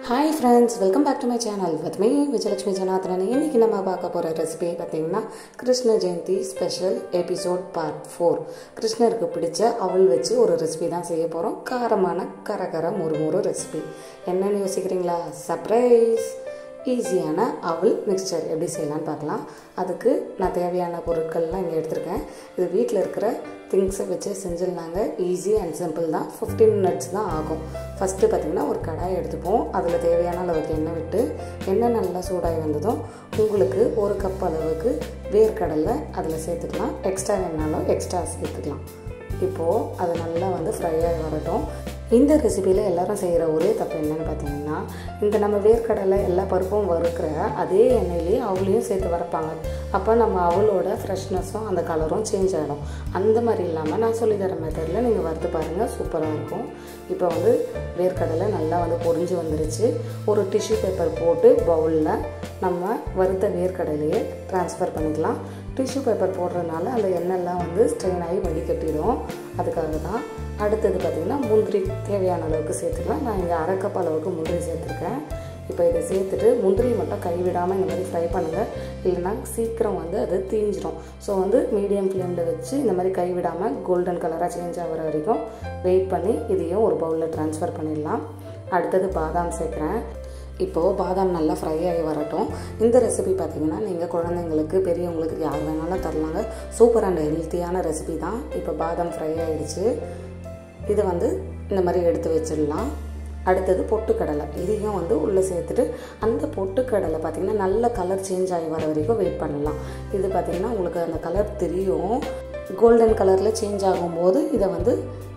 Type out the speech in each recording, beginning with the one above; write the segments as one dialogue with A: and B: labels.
A: hi friends welcome back to my channel with me Vijayalakshmi Janardhanan இன்னைக்கு நம்ம பார்க்க போகிற ரெசிபி பார்த்தீங்கன்னா Krishna Jayanthi special episode part four கிருஷ்ணருக்கு பிடிச்ச அவள் வச்சு ஒரு ரெசிபி தான் செய்ய போகிறோம் காரமான கரகர முறுமுறு ரெசிபி என்னன்னு யோசிக்கிறீங்களா சர்ப்ரைஸ் ஈஸியான அவல் மிக்சர் எப்படி செய்யலாம்னு பார்க்கலாம் அதுக்கு நான் தேவையான பொருட்கள்லாம் இங்கே எடுத்திருக்கேன் இது வீட்டில் இருக்கிற திங்ஸை வச்சு செஞ்சிடலாங்க ஈஸி அண்ட் சிம்பிள் தான் ஃபிஃப்டீன் மினிட்ஸ் தான் ஆகும் ஃபஸ்ட்டு பார்த்திங்கன்னா ஒரு கடாய் எடுத்துப்போம் அதில் தேவையான அளவுக்கு எண்ணெய் விட்டு எண்ணெய் நல்லா சூடாகி வந்ததும் உங்களுக்கு ஒரு கப் அளவுக்கு வேர்க்கடலை அதில் சேர்த்துக்கலாம் எக்ஸ்ட்ரா வேணாலும் எக்ஸ்ட்ரா சேர்த்துக்கலாம் இப்போது அது நல்லா வந்து ஃப்ரை ஆகி வரட்டும் இந்த ரெசிபியில் எல்லாரும் செய்கிற ஒரே தப்பு என்னன்னு பார்த்தீங்கன்னா இந்த நம்ம வேர்க்கடலை எல்லா பருப்பும் வறுக்கிற அதே எண்ணெயிலேயே அவளையும் சேர்த்து வறுப்பாங்க அப்போ நம்ம அவளோட ஃப்ரெஷ்னஸும் அந்த கலரும் சேஞ்ச் ஆகிடும் அந்த மாதிரி இல்லாமல் நான் சொல்லித்தர மெத்தடில் நீங்கள் வறுத்து பாருங்கள் சூப்பராக இருக்கும் இப்போ வந்து வேர்க்கடலை நல்லா வந்து பொரிஞ்சு வந்துருச்சு ஒரு டிஷ்யூ பேப்பர் போட்டு பவுலில் நம்ம வறுத்த வேர்க்கடலையை ட்ரான்ஸ்ஃபர் பண்ணிக்கலாம் டிஷ்யூ பேப்பர் போடுறதுனால அந்த எண்ணெய்லாம் வந்து ஸ்ட்ரெயின் ஆகி வடிகட்டிடும் அதுக்காக தான் அடுத்தது பார்த்திங்கன்னா முந்திரி தேவையான அளவுக்கு சேர்த்துக்கலாம் நான் இங்கே அரை கப் அளவுக்கு முந்திரி சேர்த்துருக்கேன் இப்போ இதை சேர்த்துட்டு முந்திரி மட்டும் கைவிடாமல் இந்த மாதிரி ஃப்ரை பண்ணுங்கள் இல்லைன்னா சீக்கிரம் வந்து அது தீஞ்சிடும் ஸோ வந்து மீடியம் ஃப்ளேமில் வச்சு இந்த மாதிரி கைவிடாமல் கோல்டன் கலராக சேஞ்ச் ஆகிற வரைக்கும் வெயிட் பண்ணி இதையும் ஒரு பவுலில் ட்ரான்ஸ்ஃபர் பண்ணிடலாம் அடுத்தது பாதாம் சேர்க்குறேன் இப்போது பாதாம் நல்லா ஃப்ரை ஆகி வரட்டும் இந்த ரெசிபி பார்த்திங்கன்னா நீங்கள் குழந்தைங்களுக்கு பெரியவங்களுக்கு யார் வேணாலும் தரலாங்க சூப்பர் அண்ட் ஹெல்த்தியான ரெசிபி தான் இப்போ பாதாம் ஃப்ரை ஆகிடுச்சு இதை வந்து இந்த மாதிரி எடுத்து வச்சிடலாம் அடுத்தது பொட்டுக்கடலை இதையும் வந்து உள்ளே சேர்த்துட்டு அந்த பொட்டுக்கடலை பார்த்திங்கன்னா நல்ல கலர் சேஞ்ச் ஆகி வர வரைக்கும் வெயிட் பண்ணலாம் இது பார்த்திங்கன்னா உங்களுக்கு அந்த கலர் தெரியும் கோல்டன் கலரில் சேஞ்ச் ஆகும்போது இதை வந்து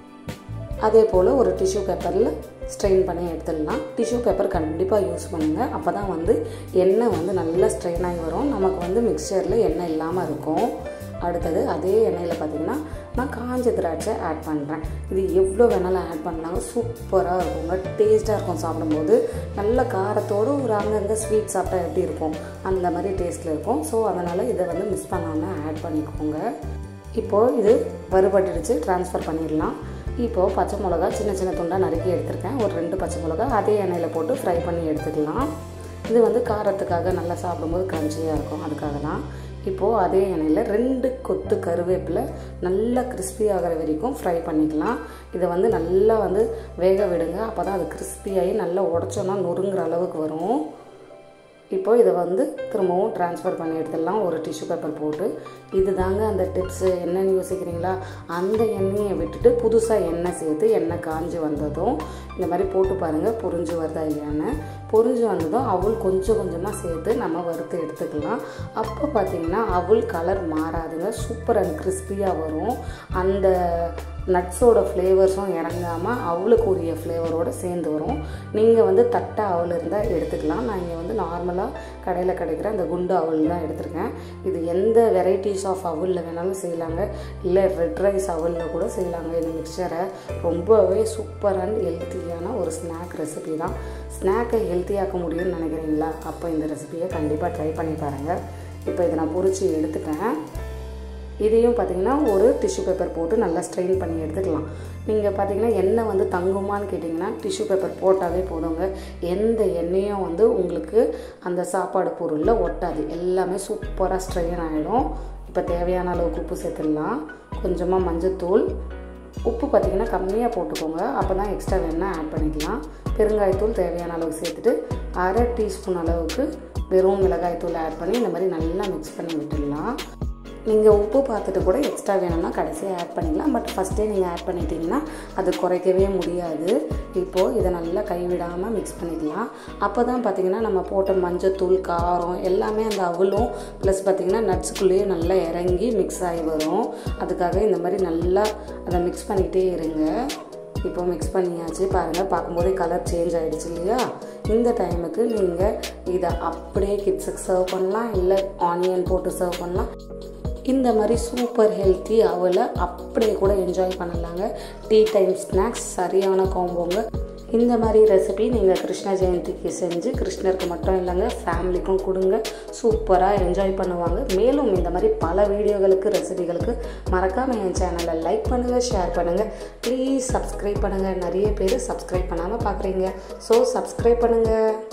A: அதே போல் ஒரு டிஷ்யூ பேப்பரில் ஸ்ட்ரெயின் பண்ணி எடுத்துடலாம் டிஷ்யூ பேப்பர் கண்டிப்பாக யூஸ் பண்ணுங்கள் அப்போ தான் வந்து எண்ணெய் வந்து நல்லா ஸ்ட்ரெயின் ஆகி வரும் நமக்கு வந்து மிக்சரில் எண்ணெய் இல்லாமல் இருக்கும் அடுத்தது அதே எண்ணெயில் பார்த்திங்கன்னா நான் காஞ்ச திராட்சை ஆட் பண்ணுறேன் இது எவ்வளோ வேணாலும் ஆட் பண்ணாங்க சூப்பராக இருக்குங்க டேஸ்ட்டாக இருக்கும் சாப்பிடும்போது நல்ல காரத்தோடு ஒரு அங்கங்கே ஸ்வீட் சாப்பிட்டா எப்படி இருக்கும் அந்த மாதிரி டேஸ்ட்டில் இருக்கும் ஸோ அதனால் இதை வந்து மிஸ் பண்ணாமல் ஆட் பண்ணிக்கோங்க இப்போது இது வறுபட்டுடுச்சு ட்ரான்ஸ்ஃபர் பண்ணிடலாம் இப்போது பச்சை மிளகா சின்ன சின்ன துண்டாக நறுக்கி எடுத்திருக்கேன் ஒரு ரெண்டு பச்சை மிளகா அதே எண்ணெயில் போட்டு ஃப்ரை பண்ணி எடுத்துக்கலாம் இது வந்து காரத்துக்காக நல்லா சாப்பிடும்போது க்ரன்ச்சியாக இருக்கும் அதுக்காக தான் இப்போது அதே எண்ணெயில் ரெண்டு கொத்து கருவேப்பிலை நல்லா கிறிஸ்பி ஆகிற வரைக்கும் ஃப்ரை பண்ணிக்கலாம் இதை வந்து நல்லா வந்து வேக விடுங்க அப்போ தான் அது கிறிஸ்பியாகி நல்லா உடச்சோன்னா நொறுங்குற அளவுக்கு வரும் இப்போ இதை வந்து திரும்பவும் ட்ரான்ஸ்ஃபர் பண்ணி எடுத்துடலாம் ஒரு டிஷ்யூ பேப்பர் போட்டு இது தாங்க அந்த டிப்ஸு என்னென்னு யோசிக்கிறீங்களா அந்த எண்ணெயை விட்டுட்டு புதுசாக எண்ணெய் சேர்த்து எண்ணெய் காஞ்சி வந்ததும் இந்த மாதிரி போட்டு பாருங்கள் பொரிஞ்சு வருதா இல்லையான்னு பொரிஞ்சு வந்ததும் அவள் கொஞ்சம் கொஞ்சமாக சேர்த்து நம்ம வறுத்து எடுத்துக்கலாம் அப்போ பார்த்திங்கன்னா அவள் கலர் மாறாதுங்க சூப்பர் அண்ட் கிறிஸ்பியாக வரும் அந்த நட்ஸோட ஃப்ளேவர்ஸும் இறங்காமல் அவளுக்கு உரிய ஃப்ளேவரோடு சேர்ந்து வரும் நீங்கள் வந்து தட்டை அவள் இருந்தால் எடுத்துக்கலாம் நான் இங்கே வந்து நார்மலாக கடையில் கிடைக்கிற அந்த குண்டு அவள் தான் எடுத்திருக்கேன் இது எந்த வெரைட்டிஸ் ஆஃப் அவலில் வேணாலும் செய்யலாங்க இல்லை ரெட் ரைஸ் அவலில் கூட செய்யலாங்க இந்த மிக்சரை ரொம்பவே சூப்பர் அண்ட் ஹெல்த்தியான ஒரு ஸ்நாக் ரெசிபி தான் ஸ்நாக்கை ஹெல்த்தியாக்க முடியும்னு நினைக்கிறீங்களா அப்போ இந்த ரெசிபியை கண்டிப்பாக ட்ரை பண்ணி பாருங்கள் இப்போ இதை நான் பொறிச்சு எடுத்துட்டேன் இதையும் பார்த்திங்கன்னா ஒரு டிஷ்யூ பேப்பர் போட்டு நல்லா ஸ்ட்ரெயின் பண்ணி எடுத்துக்கலாம் நீங்கள் பார்த்தீங்கன்னா எண்ணெய் வந்து தங்குமான்னு கேட்டிங்கன்னா டிஷ்யூ பேப்பர் போட்டாவே போதுங்க எந்த எண்ணெயும் வந்து உங்களுக்கு அந்த சாப்பாடு பொருளில் ஒட்டாது எல்லாமே சூப்பராக ஸ்ட்ரெயின் ஆகிடும் இப்போ தேவையான அளவுக்கு உப்பு சேர்த்துடலாம் கொஞ்சமாக மஞ்சத்தூள் உப்பு பார்த்திங்கன்னா கம்மியாக போட்டுக்கோங்க அப்போ தான் எக்ஸ்ட்ரா வேணால் ஆட் பண்ணிக்கலாம் பெருங்காயத்தூள் தேவையான அளவுக்கு சேர்த்துட்டு அரை டீஸ்பூன் அளவுக்கு வெறும் மிளகாய்த்தூள் ஆட் பண்ணி இந்த மாதிரி நல்லா மிக்ஸ் பண்ணி விட்டுடலாம் நீங்கள் உப்பு பார்த்துட்டு கூட எக்ஸ்ட்ரா வேணும்னா கடைசியாக ஆட் பண்ணிக்கலாம் பட் ஃபஸ்ட்டே நீங்கள் ஆட் பண்ணிட்டீங்கன்னா அது குறைக்கவே முடியாது இப்போது இதை நல்லா கைவிடாமல் மிக்ஸ் பண்ணிக்கலாம் அப்போ தான் பார்த்திங்கன்னா நம்ம போட்ட மஞ்சத்தூள் காரம் எல்லாமே அந்த அவலும் ப்ளஸ் பார்த்திங்கன்னா நட்ஸுக்குள்ளேயே நல்லா இறங்கி மிக்ஸ் ஆகி வரும் அதுக்காக இந்த மாதிரி நல்லா அதை மிக்ஸ் பண்ணிக்கிட்டே இருங்க இப்போ மிக்ஸ் பண்ணியாச்சு பாருங்கள் பார்க்கும்போதே கலர் சேஞ்ச் ஆகிடுச்சு இல்லையா இந்த டைமுக்கு நீங்கள் இதை அப்படியே கிட்ஸுக்கு சர்வ் பண்ணலாம் இல்லை ஆனியன் போட்டு சர்வ் பண்ணலாம் இந்த மாதிரி சூப்பர் ஹெல்த்தி அவளை அப்படியே கூட என்ஜாய் பண்ணலாங்க டீ டைம் ஸ்நாக்ஸ் சரியான காம்போங்க இந்த மாதிரி ரெசிபி நீங்கள் கிருஷ்ண ஜெயந்திக்கு செஞ்சு கிருஷ்ணருக்கு மட்டும் இல்லைங்க ஃபேமிலிக்கும் கொடுங்க சூப்பராக என்ஜாய் பண்ணுவாங்க மேலும் இந்த மாதிரி பல வீடியோகளுக்கு ரெசிபிகளுக்கு மறக்காமல் என் சேனலை லைக் பண்ணுங்கள் ஷேர் பண்ணுங்கள் ப்ளீஸ் சப்ஸ்கிரைப் பண்ணுங்கள் நிறைய பேர் சப்ஸ்கிரைப் பண்ணாமல் பார்க்குறீங்க ஸோ சப்ஸ்கிரைப் பண்ணுங்கள்